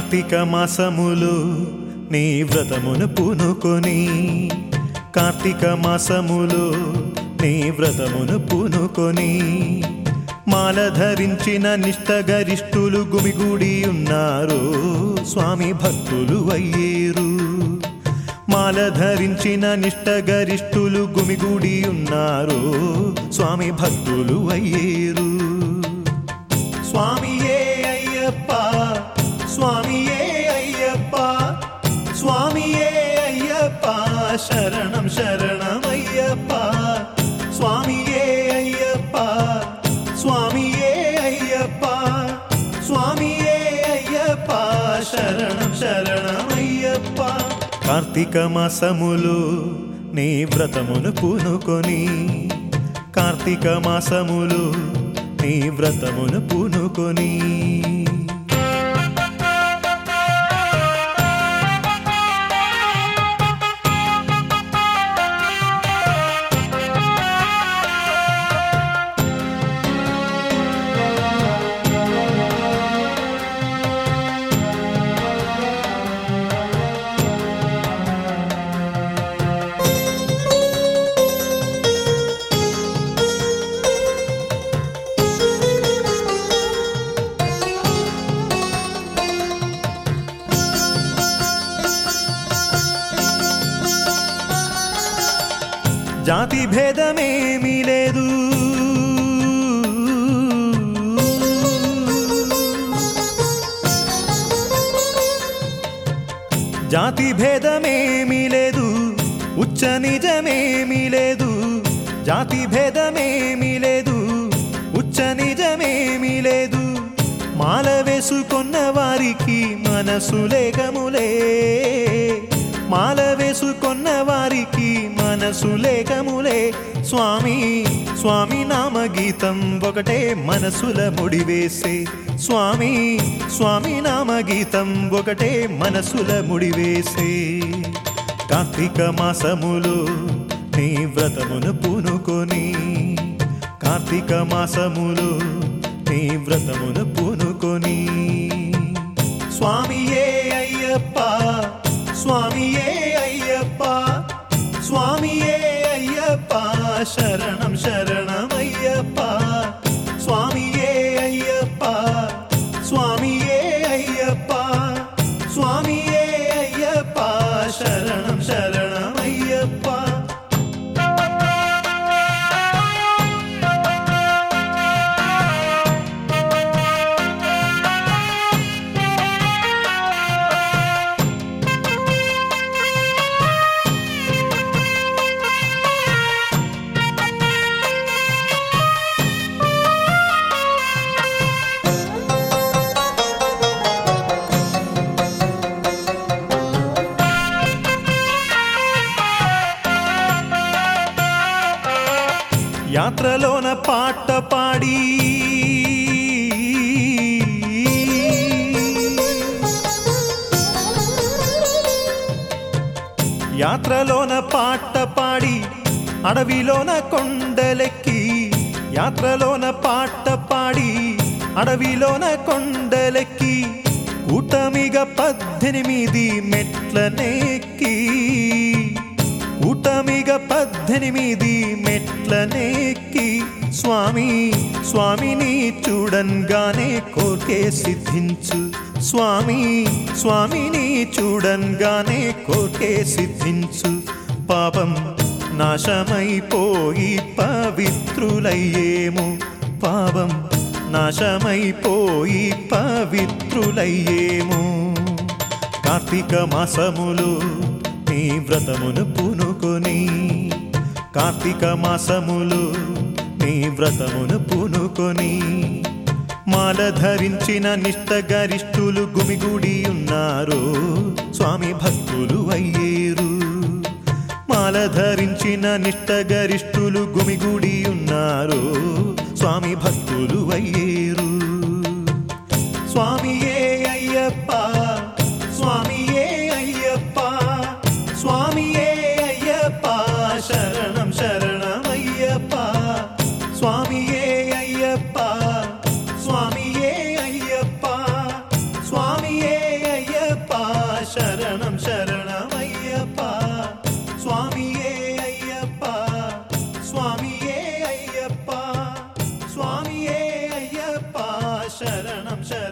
కార్తీక మాసములు నీ వ్రతమును పూనుకొని కార్తీక మాసములు నీ వ్రతమును పూనుకొని మాల ధరించిన నిష్టగరిష్ఠులు గుమిగూడి ఉన్నారు స్వామి భక్తులు అయ్యేరు మాల ధరించిన నిష్టగరిష్ఠులు గుమిగూడి ఉన్నారు స్వామి భక్తులు అయ్యేరు స్వామియే అయ్యప్ప స్వామియే అయ్యప్ప స్వామియే అయ్యప్ప శరణం శరణం అయ్యప్ప స్వామియే అయ్యప్ప స్వామియే అయ్యప్ప స్వామియే అయ్యప్ప శరణం శరణం అయ్యప్ప కార్తీక మాసములు నీ వ్రతమును పూనుకొని కార్తీక మాసములు నీ వ్రతమును పూనుకొని జాతి భేదమేమీ లేదు జాతి భేదమేమీ లేదు ఉచ్చ నిజమేమీ లేదు జాతి భేదమేమీ లేదు ఉచ్చ నిజమేమీ లేదు మాల వేసుకున్న వారికి మనసు లేకములే మాల వేసుకున్న వారికి మనసు లేకములే స్వామి స్వామి నామ గీతం ఒకటే మనసుల ముడివేసే స్వామి స్వామి నామ గీతం ఒకటే మనసుల ముడివేసే కార్తీక మాసములు నీ వ్రతమును పూనుకొని కార్తీక మాసములు నీ వ్రతమును పూనుకొని స్వామియే అయ్యప్ప స్వామియే అయ్యప్ప స్వామియే అయ్యప్ప శరణం శరణం అయ్యప్ప స్వామియే అయ్యప్ప స్వామియే అయ్యప్ప స్వామియే అయ్యప్ప శరణం శరణం అయ్యప్ప యాత్రలోన పాట పాడి యాత్రలోన పాట పాడి అడవిలోన కొండలెక్కి యాత్రలోన పాట పాడి అడవిలోన కొండలెక్కి కూటమిగా పద్దెనిమిది మెట్లనెక్కి కూటమిగా పద్దెనిమిది మెట్లనెక్కి స్వామి స్వామిని చూడంగానే కోర్కే సిద్ధించు స్వామి స్వామిని చూడంగానే కోర్కే సిద్ధించు పాపం నాశమైపోయి పవిత్రులయ్యేము పాపం నాశమైపోయి పవిత్రులయ్యేము కార్తీక మాసములు నీ వ్రతమును పూనుకొని కార్తీక మాసములు నీ వ్రతమును పూనుకొని మాల ధరించిన నిష్టగరిష్ఠులు గుమిగూడి ఉన్నారు స్వామి భక్తులు అయ్యేరు మాల ధరించిన నిష్టగరిష్ఠులు గుమిగూడి ఉన్నారు స్వామి భక్తులు అయ్యేరు స్వామియే అయ్యప్ప స్వామియే అయ్యప్ప స్వామియే అయ్యప్ప శరణం శరణం అయ్యప్ప స్వామియే అయ్యప్ప స్వామియే అయ్యప్ప స్వామియే శరణం శరణం